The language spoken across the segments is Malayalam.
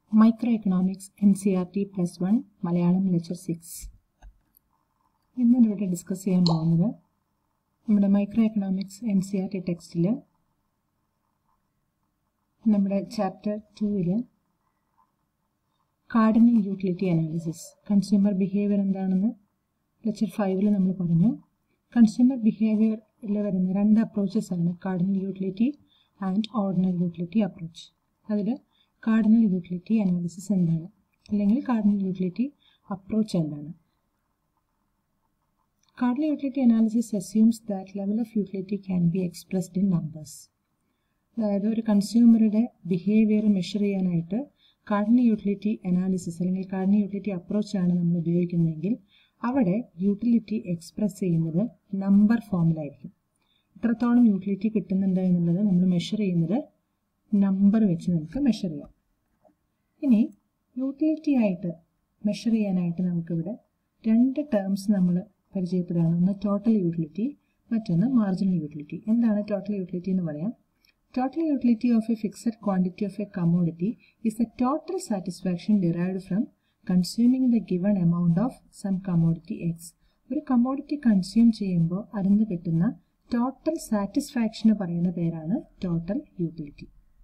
micro economics N C R T plus one Malayalam lecture six ഇന്ന് ഇവിടെ ഡിസ്കസ് ചെയ്യാൻ പോകുന്നത് നമ്മുടെ micro economics N C R T ടെക്സ്റ്റിൽ നമ്മുടെ ചാപ്റ്റർ ടൂവിൽ cardinal utility analysis consumer behaviour എന്താണെന്ന് ലെക്ചർ ഫൈവിൽ നമ്മൾ പറഞ്ഞു കൺസ്യൂമർ ബിഹേവിയറിൽ വരുന്ന രണ്ട് അപ്രോച്ചസ് ആണ് cardinal utility and ordinal utility approach അതിൽ കാർഡിനൽ യൂട്ടിലിറ്റി അനാലിസിസ് എന്താണ് അല്ലെങ്കിൽ കാർഡിനൽ യൂട്ടിലിറ്റി അപ്രോച്ച് എന്താണ് cardinal utility analysis assumes that level of utility can be expressed in numbers അതായത് ഒരു കൺസ്യൂമറുടെ ബിഹേവിയർ മെഷർ ചെയ്യാനായിട്ട് കാർഡിനൽ യൂട്ടിലിറ്റി അനാലിസിസ് അല്ലെങ്കിൽ കാർഡിനൽ യൂട്ടിലിറ്റി അപ്രോച്ചാണ് നമ്മൾ ഉപയോഗിക്കുന്നതെങ്കിൽ അവിടെ യൂട്ടിലിറ്റി എക്സ്പ്രസ് ചെയ്യുന്നത് നമ്പർ ഫോമിലായിരിക്കും എത്രത്തോളം യൂട്ടിലിറ്റി കിട്ടുന്നുണ്ട് എന്നുള്ളത് നമ്മൾ മെഷർ ചെയ്യുന്നത് നമ്പർ വെച്ച് നമുക്ക് മെഷർ ചെയ്യാം ഇനി യൂട്ടിലിറ്റി ആയിട്ട് മെഷർ ചെയ്യാനായിട്ട് നമുക്കിവിടെ രണ്ട് ടേംസ് നമ്മൾ പരിചയപ്പെടുകയാണ് ഒന്ന് ടോട്ടൽ യൂട്ടിലിറ്റി മറ്റൊന്ന് മാർജിനൽ യൂട്ടിലിറ്റി എന്താണ് ടോട്ടൽ യൂട്ടിലിറ്റി എന്ന് പറയാം total utility of a fixed quantity of a commodity is a total satisfaction derived from consuming the given amount of some commodity X ഒരു കമോഡിറ്റി കൺസ്യൂം ചെയ്യുമ്പോൾ അതിന് കിട്ടുന്ന ടോട്ടൽ സാറ്റിസ്ഫാക്ഷന് പറയുന്ന പേരാണ് total utility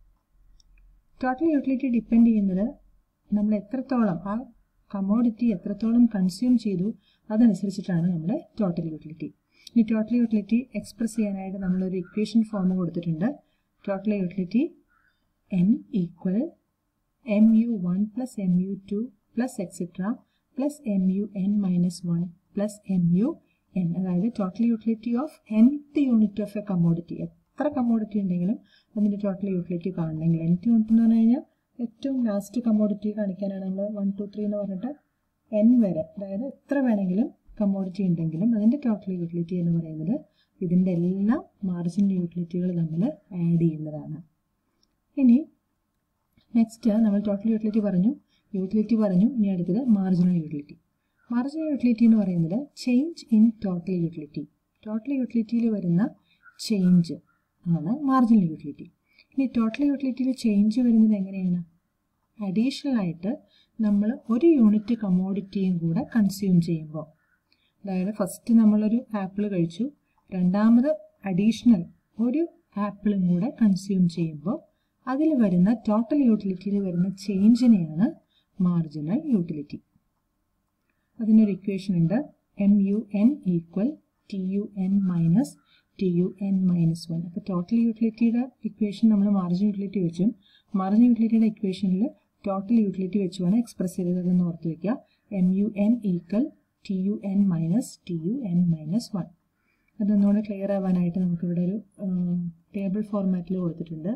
total utility depend ചെയ്യുന്നത് നമ്മൾ എത്രത്തോളം ആ കമോഡിറ്റി എത്രത്തോളം കൺസ്യൂം ചെയ്തു അതനുസരിച്ചിട്ടാണ് നമ്മുടെ ടോട്ടൽ യൂട്ടിലിറ്റി ഈ ടോട്ടൽ യൂട്ടിലിറ്റി എക്സ്പ്രസ് ചെയ്യാനായിട്ട് നമ്മളൊരു ഇക്വേഷൻ ഫോം കൊടുത്തിട്ടുണ്ട് total utility N equal M U one plus M U two plus etcetera plus M U N minus one plus M U N അതായത് total utility of nth unit of a commodity എത്ര കമോഡിറ്റി ഉണ്ടെങ്കിലും അതിൻ്റെ ടോട്ടൽ യൂട്ടിലിറ്റി കാണണമെങ്കിൽ എൻത്ത് യൂണിറ്റ് എന്ന് പറഞ്ഞു കഴിഞ്ഞാൽ ഏറ്റവും ലാസ്റ്റ് കമോഡിറ്റി കാണിക്കാനാണ് നമ്മൾ വൺ ടു ത്രീ എന്ന് പറഞ്ഞിട്ട് എൻ വരെ അതായത് എത്ര വേണമെങ്കിലും കമോഡിറ്റി ഉണ്ടെങ്കിലും അതിൻ്റെ ടോട്ടൽ യൂട്ടിലിറ്റി എന്ന് പറയുന്നത് ഇതിൻ്റെ എല്ലാം മാർജിനൽ യൂട്ടിലിറ്റികൾ തമ്മിൽ ആഡ് ചെയ്യുന്നതാണ് ഇനി നെക്സ്റ്റ് നമ്മൾ ടോട്ടൽ യൂട്ടിലിറ്റി പറഞ്ഞു യൂട്ടിലിറ്റി പറഞ്ഞു ഇനി അടുത്തത് മാർജിനൽ യൂട്ടിലിറ്റി മാർജിനൽ യൂട്ടിലിറ്റി എന്ന് പറയുന്നത് change in total utility total യൂട്ടിലിറ്റിയിൽ വരുന്ന ചേഞ്ച് ആണ് മാർജിനൽ യൂട്ടിലിറ്റി ഇനി ടോട്ടൽ യൂട്ടിലിറ്റിയിൽ ചേഞ്ച് വരുന്നത് എങ്ങനെയാണ് അഡീഷണൽ ആയിട്ട് നമ്മൾ ഒരു യൂണിറ്റ് കമോഡിറ്റിയും കൂടെ കൺസ്യൂം ചെയ്യുമ്പോൾ അതായത് ഫസ്റ്റ് നമ്മളൊരു ആപ്പിൾ കഴിച്ചു രണ്ടാമത് അഡീഷണൽ ഒരു ആപ്പിളും കൂടെ കൺസ്യൂം ചെയ്യുമ്പോൾ അതിൽ വരുന്ന ടോട്ടൽ യൂട്ടിലിറ്റിയിൽ വരുന്ന ചേഞ്ചിനെയാണ് മാർജിനൽ യൂട്ടിലിറ്റി അതിനൊരു ഇക്വേഷൻ ഉണ്ട് M U N equal T U N minus T U N minus one അപ്പോൾ ടോട്ടൽ യൂട്ടിലിറ്റിയുടെ ഇക്വേഷൻ നമ്മൾ മാർജിൻ യൂട്ടിലിറ്റി വെച്ചും മാർജിൻ യൂട്ടിലിറ്റിയുടെ ഇക്വേഷനിൽ ടോട്ടൽ യൂട്ടിലിറ്റി വെച്ചുമാണ് എക്സ്പ്രസ് ചെയ്തതെന്ന് ഓർത്ത് വയ്ക്കുക M U N equal T U N minus T U N minus one അതൊന്നുകൂടെ ക്ലിയർ ആവാനായിട്ട് നമുക്കിവിടെ ഒരു ടേബിൾ ഫോർമാറ്റിൽ കൊടുത്തിട്ടുണ്ട്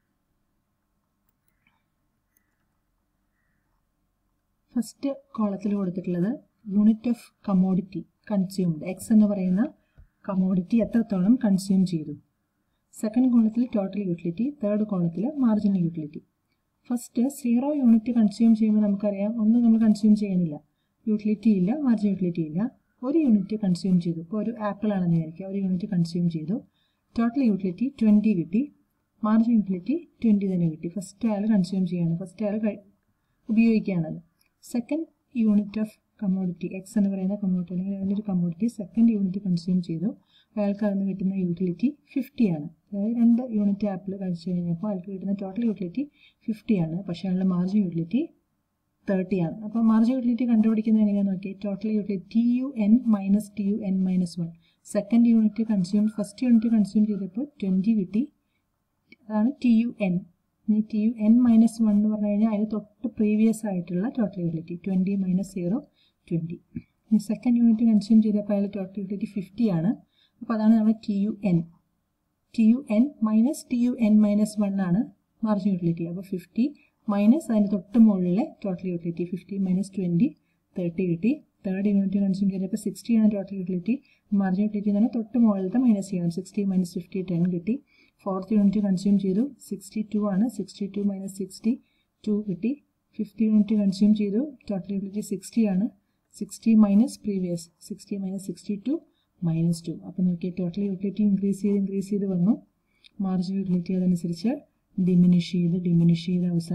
ഫസ്റ്റ് കോളത്തിൽ കൊടുത്തിട്ടുള്ളത് unit of commodity consumed X എന്ന് പറയുന്ന കമോഡിറ്റി എത്രത്തോളം കൺസ്യൂം ചെയ്തു സെക്കൻഡ് കോളത്തിൽ ടോട്ടൽ യൂട്ടിലിറ്റി തേർഡ് കോളത്തിൽ marginal utility first zero unit consume ചെയ്യുമ്പോൾ നമുക്കറിയാം ഒന്നും നമ്മൾ കൺസ്യൂം ചെയ്യുന്നില്ല യൂട്ടിലിറ്റി ഇല്ല മാർജിൻ യൂട്ടിലിറ്റി ഇല്ല ഒരു യൂണിറ്റ് കൺസ്യൂം ചെയ്തു ഇപ്പോൾ ഒരു ആപ്പിൾ ആണെന്ന് വിചാരിക്കുക ഒരു യൂണിറ്റ് കൺസ്യൂം ചെയ്തു ടോട്ടൽ യൂട്ടിലിറ്റി ട്വൻറ്റി കിട്ടി മാർജിൻ യൂട്ടിലിറ്റി ട്വൻറ്റി തന്നെ കിട്ടി ഫസ്റ്റ് അയാൾ കൺസ്യൂം ചെയ്യാണ് ഫസ്റ്റ് അയാൾ ഉപയോഗിക്കുകയാണത് second unit of commodity X എന്ന് പറയുന്ന കമോഡിറ്റി അല്ലെങ്കിൽ അതിൻ്റെ ഒരു കമോഡിറ്റി സെക്കൻഡ് യൂണിറ്റ് കൺസ്യൂം ചെയ്തു അയാൾക്ക് അതിന് കിട്ടുന്ന യൂട്ടിലിറ്റി ഫിഫ്റ്റി ആണ് അതായത് രണ്ട് യൂണിറ്റ് ആപ്പിൾ കഴിച്ചു കഴിഞ്ഞപ്പോൾ അയാൾക്ക് കിട്ടുന്ന ടോട്ടൽ യൂട്ടിലിറ്റി ഫിഫ്റ്റി ആണ് പക്ഷേ അയാളുടെ മാർജിൻ യൂട്ടിലിറ്റി തേർട്ടി ആണ് അപ്പോൾ മാർജിൻ യൂട്ടിലിറ്റി കണ്ടുപിടിക്കുന്നത് എങ്ങനെയാണെന്ന് നോക്കി total utility T U N minus T U N minus one second unit consume first unit consume ചെയ്തപ്പോൾ ട്വൻറ്റി കിട്ടി അതാണ് ടി യു എൻ ഇനി T U N minus one എന്ന് പറഞ്ഞു കഴിഞ്ഞാൽ അതിന് തൊട്ട് പ്രീവിയസ് ആയിട്ടുള്ള total utility twenty minus zero twenty ഇനി സെക്കൻഡ് യൂണിറ്റ് കൺസ്യൂം ചെയ്തപ്പോൾ അയാൾ ടോട്ടൽ യൂട്ടിലിറ്റി ഫിഫ്റ്റി ആണ് അപ്പോൾ അതാണ് നമ്മുടെ T U N T U N minus T U N minus one ആണ് മാർജിൻ യൂട്ടിലിറ്റി അപ്പോൾ ഫിഫ്റ്റി മൈനസ് അതിൻ്റെ തൊട്ട് മുകളിലെ total utility fifty minus twenty thirty കിട്ടി തേർഡ് യൂണിറ്റ് കൺസ്യൂം ചെയ്തപ്പോൾ സിക്സ്റ്റി ആണ് ടോട്ടൽ യൂട്ടിലിറ്റി മാർജിൻ യൂട്ടിലിറ്റി എന്ന് പറഞ്ഞാൽ തൊട്ട് മുകളിലത്തെ മൈനസ് ചെയ്യണം സിക്സ്റ്റി മൈനസ് ഫിഫ്റ്റി ടെൻ കിട്ടി ഫോർത്ത് യൂണിറ്റ് കൺസ്യൂം ചെയ്തു സിക്സ്റ്റി ടു ആണ് sixty two minus sixty two കിട്ടി ഫിഫ്ത്ത് യൂണിറ്റ് കൺസ്യൂം ചെയ്തു ടോട്ടൽ യൂട്ടിലിറ്റി സിക്സ്റ്റി ആണ് sixty minus previous sixty minus sixty two minus two അപ്പോൾ നോക്കിയാൽ ടോട്ടൽ യൂട്ടിലിറ്റി ഇൻക്രീസ് ചെയ്ത് ഇൻക്രീസ് ചെയ്ത് വന്നു മാർജിൻ യൂട്ടിലിറ്റി അതനുസരിച്ച് ഡിമിനിഷ് ചെയ്ത് ഡിമിനിഷ് ചെയ്ത് അവസാനം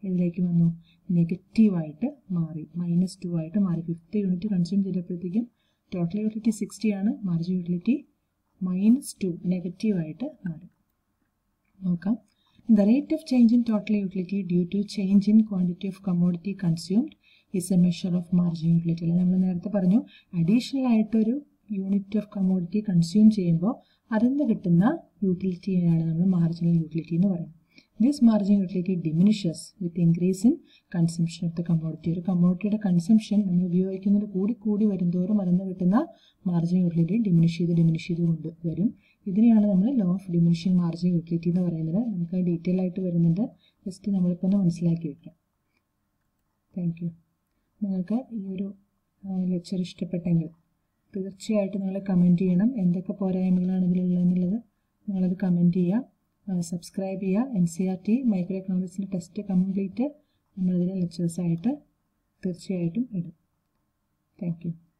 ഇതിലേക്ക് വന്നു നെഗറ്റീവായിട്ട് മാറി മൈനസ് ടു ആയിട്ട് മാറി ഫിഫ്ത്ത് യൂണിറ്റ് കൺസ്യൂം ചെയ്തപ്പോഴത്തേക്കും ടോട്ടൽ യൂട്ടിലിറ്റി സിക്സ്റ്റി ആണ് മാർജിൻ യൂട്ടിലിറ്റി മൈനസ് ടു നെഗറ്റീവായിട്ട് മാറി നോക്കാം the rate of change in total utility due to change in quantity of commodity consumed is a measure of margin utility അല്ലെ നമ്മൾ നേരത്തെ പറഞ്ഞു അഡീഷണൽ ആയിട്ടൊരു യൂണിറ്റ് ഓഫ് കമോഡിറ്റി കൺസ്യൂം ചെയ്യുമ്പോൾ അതിൽ നിന്ന് കിട്ടുന്ന യൂട്ടിലിറ്റിയാണ് നമ്മൾ മാർജിനൽ യൂട്ടിലിറ്റി എന്ന് പറയുന്നത് this margin utility diminishes with increase in consumption of the commodity ഒരു കമോഡിറ്റിയുടെ കൺസംഷൻ നമ്മൾ ഉപയോഗിക്കുന്നത് കൂടി കൂടി വരുന്തോറും അതിൽ നിന്ന് കിട്ടുന്ന മാർജിൻ യൂട്ടിലിറ്റി ഡിമിനിഷ് ചെയ്ത് ഡിമിനിഷ് ചെയ്ത് കൊണ്ട് വരും ഇതിനെയാണ് നമ്മൾ law of diminishing margin utility എന്ന് പറയുന്നത് നമുക്ക് ഡീറ്റെയിൽ ആയിട്ട് വരുന്നുണ്ട് ജസ്റ്റ് നമ്മളിപ്പോൾ ഒന്ന് മനസ്സിലാക്കി വെക്കാം താങ്ക് യു നിങ്ങൾക്ക് ഈ ഒരു ലെക്ചർ ഇഷ്ടപ്പെട്ടെങ്കിൽ തീർച്ചയായിട്ടും നിങ്ങൾ കമൻറ്റ് ചെയ്യണം എന്തൊക്കെ പോരായ്മകളാണ് ഇതിലുള്ളതെന്നുള്ളത് നിങ്ങളത് കമൻറ്റ് ചെയ്യുക സബ്സ്ക്രൈബ് ചെയ്യുക N C R T micro എക്കണോമിക്സിൻ്റെ ടെസ്റ്റ് കംപ്ലീറ്റ് നമ്മളിതിൽ ലെക്ചേഴ്സായിട്ട് തീർച്ചയായിട്ടും ഇടും താങ്ക് യു